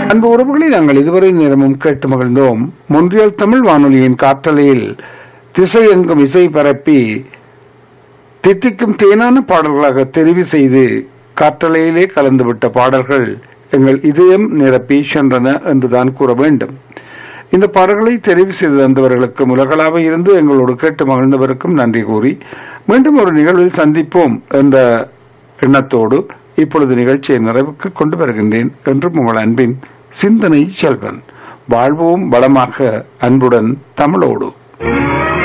அன்பு உறவுகளை நாங்கள் இதுவரை நேரமும் கேட்டு மகிழ்ந்தோம் மொன்றியல் தமிழ் வானொலியின் காற்றலையில் திசையெங்கும் இசை பரப்பி தித்திக்கும் தேனான பாடல்களாக தெரிவு செய்து காற்றலையிலே கலந்துவிட்ட பாடல்கள் எங்கள் இதயம் நிரப்பி சென்றன என்றுதான் கூற வேண்டும் இந்த பாடல்களை தெரிவு செய்து தந்தவர்களுக்கு உலகளாக இருந்து எங்களோடு கேட்டு மகிழ்ந்தவருக்கும் நன்றி கூறி மீண்டும் ஒரு நிகழ்வில் சந்திப்போம் என்ற எண்ணத்தோடு இப்பொழுது நிகழ்ச்சியை நிறைவுக்கு கொண்டு வருகின்றேன் என்றும் உங்கள் அன்பின் சிந்தனை செல்வன் வாழ்வோம் வளமாக அன்புடன் தமிழோடு